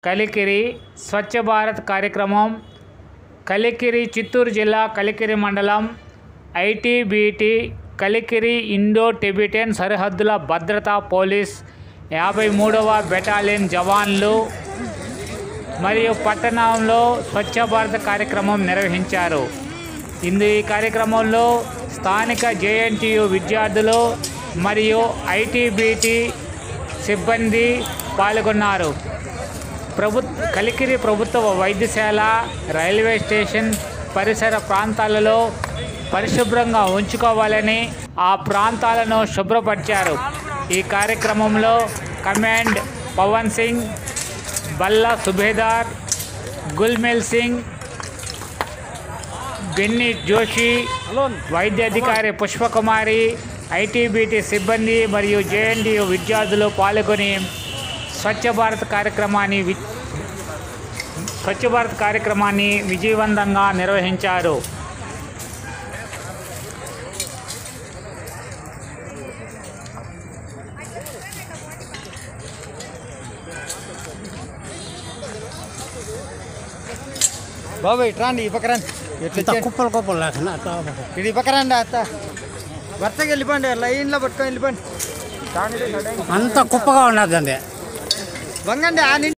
కలికిరి స్వచ్ఛ భారత్ కార్యక్రమం కలికిరి చిత్తూరు జిల్లా కలికిరి మండలం ఐటీబీటీ కలికిరి ఇండో టిబెటియన్ సరిహద్దుల భద్రతా పోలీస్ యాభై మూడవ బెటాలియన్ జవాన్లు మరియు పట్టణంలో స్వచ్ఛ భారత్ కార్యక్రమం నిర్వహించారు ఇందు ఈ కార్యక్రమంలో స్థానిక జేఎన్టీయు విద్యార్థులు మరియు ఐటీబీటీ సిబ్బంది పాల్గొన్నారు ప్రభు కలికిరి ప్రభుత్వ వైద్యశాల రైల్వే స్టేషన్ పరిసర ప్రాంతాలలో పరిశుభ్రంగా ఉంచుకోవాలని ఆ ప్రాంతాలను శుభ్రపరిచారు ఈ కార్యక్రమంలో కమాండ్ పవన్ సింగ్ బల్లా సుబేదార్ గుల్మేల్ సింగ్ బెన్ని జోషి వైద్యాధికారి పుష్పకుమారి ఐటీబీటీ సిబ్బంది మరియు జేఎన్టీయు విద్యార్థులు పాల్గొని స్వచ్ఛ భారత్ కార్యక్రమాన్ని వి స్వచ్ఛ భారత్ కార్యక్రమాన్ని విజయవంతంగా నిర్వహించారు బాబు ఇట్రాండి ఈ పక్క రండి ఎట్లా ఇంత కుప్పలు కుప్పలు లేకుండా అట్లా ఇది ఈ పక్క రండి అత్త వరుసగా వెళ్ళిపోండి లైన్లో పట్టుకొని వెళ్ళిపోండి అంత కుప్పగా ఉన్నదండి వంగండి ఆ